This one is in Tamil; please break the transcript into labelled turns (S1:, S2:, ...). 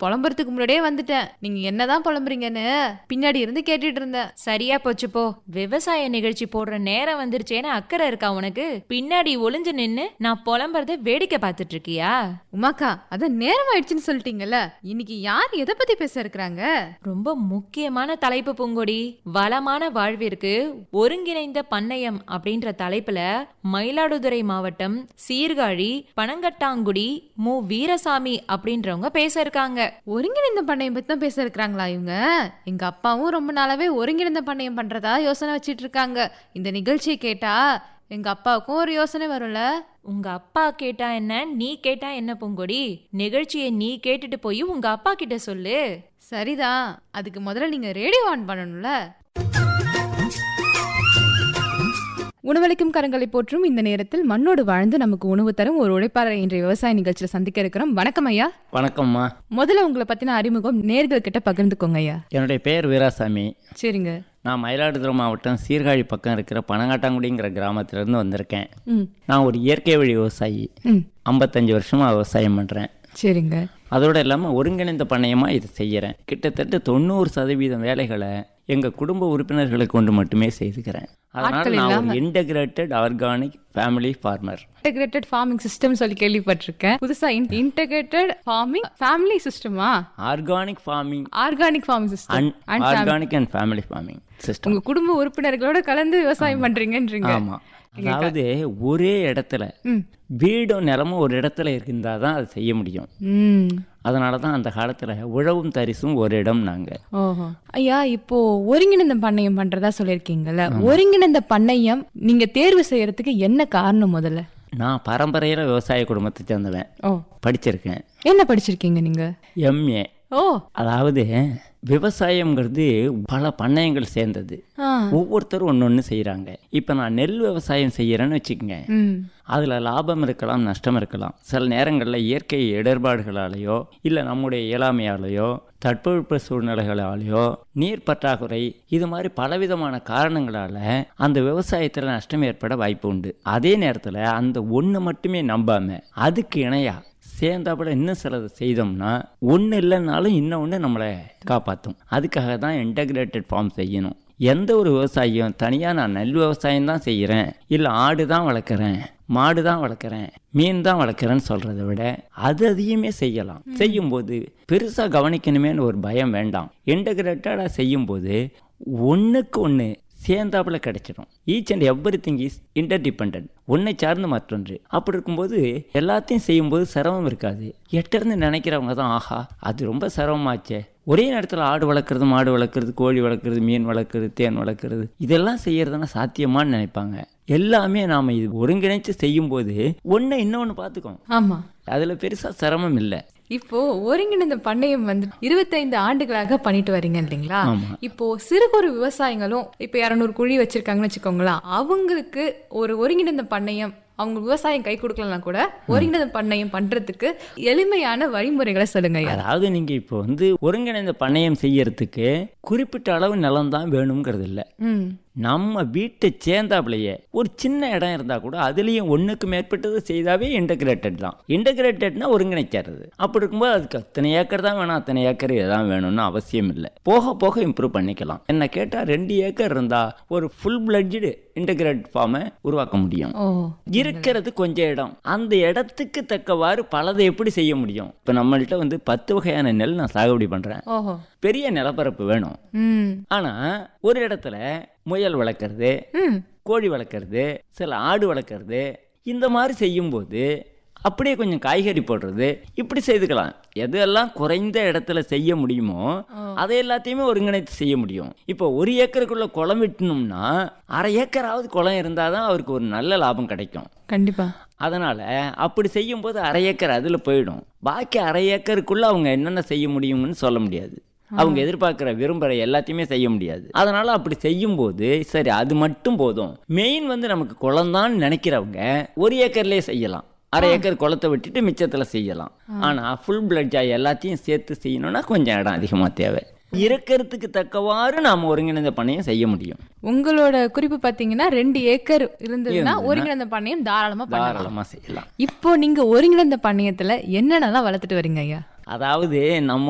S1: புலம்புறதுக்கு முன்னாடியே வந்துட்டேன் நீங்க என்னதான் புலம்புறீங்கன்னு பின்னாடி இருந்து கேட்டுட்டு இருந்தேன்
S2: சரியா போச்சு போ விவசாய நிகழ்ச்சி போடுற நேரம் வந்துருச்சேன்னு அக்கறை இருக்கா உனக்கு பின்னாடி ஒளிஞ்சு நின்னு நான் புலம்புறத வேடிக்கை பார்த்துட்டு இருக்கியா
S1: உமாக்கா அதான் நேரம் ஆயிடுச்சுன்னு சொல்லிட்டீங்கல்ல இன்னைக்கு யார் எதை பத்தி பேச இருக்கிறாங்க
S2: ரொம்ப முக்கியமான தலைப்பு பூங்கொடி வளமான வாழ்விற்கு ஒருங்கிணைந்த பண்ணையம் அப்படின்ற தலைப்புல மயிலாடுதுறை மாவட்டம் சீர்காழி பனங்கட்டாங்குடி மு வீரசாமி அப்படின்றவங்க பேச இருக்காங்க
S1: ஒருங்கிணைந்த பண்ணையம் பத்தி தான் பேச இருக்கிறாங்களா இவங்க எங்க அப்பாவும் ரொம்ப நாளாவே ஒருங்கிணைந்த பண்ணையம் பண்றதா யோசனை வச்சிட்டு இருக்காங்க இந்த நிகழ்ச்சியை கேட்டா எங்க அப்பாவுக்கும் ஒரு யோசனை வரும்ல
S2: உங்க அப்பா கேட்டா என்ன நீ கேட்டா என்ன பூங்கொடி நிகழ்ச்சியை நீ கேட்டுட்டு போய் உங்க அப்பா கிட்ட சொல்லு
S1: சரிதான் அதுக்கு முதல்ல நீங்க ரேடியோ ஆன் பண்ணணும்ல உணவளிக்கும் கரங்களை போற்றும் இந்த நேரத்தில் மண்ணோடு வாழ்ந்து நமக்கு உணவு தரும் ஒரு உழைப்பாளர் இன்றைய விவசாய நிகழ்ச்சியில சந்திக்க இருக்கிறோம் வணக்கம் ஐயா
S3: வணக்கம்மா
S1: முதல்ல உங்களை பத்தின அறிமுகம் நேர்கள் கிட்ட பகிர்ந்துக்கோங்க ஐயா
S3: என்னுடைய பெயர் வீராசாமி
S1: சரிங்க
S3: நான் மயிலாடுதுறை மாவட்டம் சீர்காழி பக்கம் இருக்கிற பனங்காட்டாங்குடிங்கிற கிராமத்திலேருந்து வந்திருக்கேன்
S1: ம்
S3: நான் ஒரு இயற்கை வழி விவசாயி
S1: ம்
S3: ஐம்பத்தஞ்சு வருஷமாக விவசாயம் பண்ணுறேன்
S1: சரிங்க
S3: அதோடு இல்லாமல் ஒருங்கிணைந்த பண்ணையமாக இதை செய்கிறேன் கிட்டத்தட்ட தொண்ணூறு சதவீதம் வேலைகளை எங்கள் குடும்ப உறுப்பினர்களை கொண்டு மட்டுமே செய்துக்கிறேன் அதனால்
S1: ஆட்கள்
S3: நான் ஒரு
S1: இல்லாம.
S3: Integrated organic family farmer
S1: integrated farming system சொல்லி கேள்விப்பட்டிருக்கேன் புதுசா இன்டகிரேட்டட் ஃபார்மிங் ஃபேமிலி சிஸ்டமா
S3: organic farming
S1: organic farming system
S3: and
S1: and
S3: organic and family farming system
S1: உங்க குடும்ப உறுப்பினர்களோட கலந்து விவசாயம் பண்றீங்கன்றீங்க
S3: ஆமாம் அதாவது ஒரே இடத்துல
S1: ம்.
S3: வீடும் நிலமும் ஒரு இடத்துல இருந்தால் தான் அது செய்ய முடியும்
S1: ம்
S3: அதனால தான் அந்த காலத்தில் உழவும் தரிசும் ஒரு இடம் நாங்கள்
S1: ஓஹோ ஐயா இப்போ ஒருங்கிணைந்த பண்ணையம் பண்றதா சொல்லியிருக்கீங்கல்ல ஒருங்கிணைந்த பண்ணையம் நீங்க தேர்வு செய்யறதுக்கு என்ன காரணம் முதல்ல
S3: நான் பரம்பரையில் விவசாய குடும்பத்தை சேர்ந்தவன்
S1: ஓ
S3: படிச்சிருக்கேன்
S1: என்ன படிச்சிருக்கீங்க நீங்க
S3: எம்ஏ
S1: ஓ
S3: அதாவது விவசாயம்ங்கிறது பல பண்ணையங்கள் சேர்ந்தது
S1: ஆ
S3: ஒவ்வொருத்தரும் ஒன்று ஒன்று செய்கிறாங்க இப்போ நான் நெல் விவசாயம் செய்கிறேன்னு வச்சுக்கோங்க
S1: ம்
S3: அதில் லாபம் இருக்கலாம் நஷ்டம் இருக்கலாம் சில நேரங்களில் இயற்கை இடர்பாடுகளாலேயோ இல்லை நம்முடைய இயலாமையாலேயோ தட்பவெப்ப சூழ்நிலைகளாலேயோ நீர் பற்றாக்குறை இது மாதிரி பலவிதமான காரணங்களால் அந்த விவசாயத்தில் நஷ்டம் ஏற்பட வாய்ப்பு உண்டு அதே நேரத்தில் அந்த ஒன்று மட்டுமே நம்பாம அதுக்கு இணையா சேர்ந்தாப்புல இன்னும் சிலது செய்தோம்னா ஒன்று இல்லைன்னாலும் இன்னொன்று நம்மளை காப்பாற்றும் அதுக்காக தான் இன்டகிரேட்டட் ஃபார்ம் செய்யணும் எந்த ஒரு விவசாயியும் தனியாக நான் நெல் விவசாயம் தான் செய்கிறேன் இல்லை ஆடு தான் வளர்க்குறேன் மாடு தான் வளர்க்குறேன் மீன் தான் வளர்க்குறேன்னு சொல்கிறத விட அது அதையுமே செய்யலாம் செய்யும்போது பெருசாக கவனிக்கணுமேன்னு ஒரு பயம் வேண்டாம் இன்டகிரேட்டடாக செய்யும்போது ஒன்றுக்கு ஒன்று சேர்ந்தாப்புல கிடைச்சிடும் each and every thing is interdepend ஒன்றை சார்ந்து மற்றொன்று அப்படி இருக்கும்போது எல்லாத்தையும் செய்யும்போது சிரமம் இருக்காது எட்டிருந்து நினைக்கிறவங்க தான் ஆஹா அது ரொம்ப சிரமமாச்சே ஒரே நேரத்தில் ஆடு வளர்க்குறது மாடு வளர்க்குறது கோழி வளர்க்குறது மீன் வளர்க்குறது தேன் வளர்க்குறது இதெல்லாம் செய்யறதுனா சாத்தியமான்னு நினைப்பாங்க எல்லாமே நாம் இது ஒருங்கிணைச்சு செய்யும்போது ஒன்றை இன்னொன்று பார்த்துக்கோம்
S1: ஆமா
S3: அதில் பெருசாக சிரமம் இல்லை
S1: இப்போ ஒருங்கிணைந்த பண்ணையம் வந்து இருபத்தைந்து ஆண்டுகளாக பண்ணிட்டு வரீங்க இல்லைங்களா
S3: ஆமா.
S1: இப்போ சிறு குறு விவசாயிகளும் இப்போ இரநூறு குழி வச்சிருக்காங்கன்னு வச்சுக்கோங்களேன் அவங்களுக்கு ஒரு ஒருங்கிணைந்த பண்ணையம் அவங்க விவசாயம் கை கொடுக்கலாம் கூட ஒருங்கிணைந்த பண்ணையம் பண்றதுக்கு எளிமையான வழிமுறைகளை சொல்லுங்க ஐயா
S3: அதாவது நீங்கள் இப்போ வந்து ஒருங்கிணைந்த பண்ணையம் செய்யறதுக்கு குறிப்பிட்ட அளவு நிலம் தான் வேணுங்கிறது இல்லை
S1: ம்
S3: நம்ம வீட்டை சேர்ந்தாப்புலையே ஒரு சின்ன இடம் இருந்தால் கூட அதுலேயும் ஒன்றுக்கு மேற்பட்டது செய்தாவே இன்டகிரேட்டட் தான் இன்டகிரேட்டட்னா ஒருங்கிணைக்கிறது அப்படி இருக்கும்போது அதுக்கு அத்தனை ஏக்கர் தான் வேணும் அத்தனை ஏக்கர் இதான் வேணும்னு அவசியம் இல்லை போக போக இம்ப்ரூவ் பண்ணிக்கலாம் என்ன கேட்டால் ரெண்டு ஏக்கர் இருந்தால் ஒரு ஃபுல் பிளட்ஜடு இன்டகிரேட் ஃபார்மை உருவாக்க முடியும்
S1: ஓ
S3: இருக்கிறது கொஞ்சம் இடம் அந்த இடத்துக்கு தக்கவாறு பலதை எப்படி செய்ய முடியும் இப்போ நம்மள்ட்ட வந்து பத்து வகையான நெல் நான் சாகுபடி பண்ணுறேன்
S1: ஓஹோ
S3: பெரிய நிலப்பரப்பு வேணும்
S1: ம்
S3: ஆனால் ஒரு இடத்துல முயல் வளர்க்குறது
S1: ம்
S3: கோழி வளர்க்குறது சில ஆடு வளர்க்குறது இந்த மாதிரி செய்யும்போது அப்படியே கொஞ்சம் காய்கறி போடுறது இப்படி செய்துக்கலாம் எதெல்லாம் குறைந்த இடத்துல செய்ய முடியுமோ அதை எல்லாத்தையுமே ஒருங்கிணைத்து செய்ய முடியும் இப்போ ஒரு ஏக்கருக்குள்ள குளம் வெட்டணும்னா அரை ஏக்கராவது குளம் இருந்தால் தான் அவருக்கு ஒரு நல்ல லாபம் கிடைக்கும்
S1: கண்டிப்பா
S3: அதனால் அப்படி செய்யும்போது அரை ஏக்கர் அதில் போயிடும் பாக்கி அரை ஏக்கருக்குள்ளே அவங்க என்னென்ன செய்ய முடியும்னு சொல்ல முடியாது அவங்க எதிர்பார்க்குற விரும்புகிற எல்லாத்தையுமே செய்ய முடியாது அதனால் அப்படி செய்யும்போது சரி அது மட்டும் போதும் மெயின் வந்து நமக்கு குளம்தான் நினைக்கிறவங்க ஒரு ஏக்கர்லேயே செய்யலாம் அரை ஏக்கர் குளத்தை விட்டுட்டு மிச்சத்தில் செய்யலாம் ஆனால் ஃபுல் பிளட்ஜா எல்லாத்தையும் சேர்த்து செய்யணும்னா கொஞ்சம் இடம் அதிகமாக தேவை இருக்கிறதுக்கு தக்கவாறு நாம் ஒருங்கிணைந்த பண்ணையம் செய்ய முடியும்
S1: உங்களோட குறிப்பு பாத்தீங்கன்னா ரெண்டு ஏக்கர் இருந்ததுன்னா ஒருங்கிணைந்த பண்ணையம் தாராளமா பண்ணலாம்
S3: தாராளமாக செய்யலாம்
S1: இப்போ நீங்க ஒருங்கிணைந்த பண்ணையத்துல என்னென்னலாம் வளர்த்துட்டு வரீங்க ஐயா
S3: அதாவது நம்ம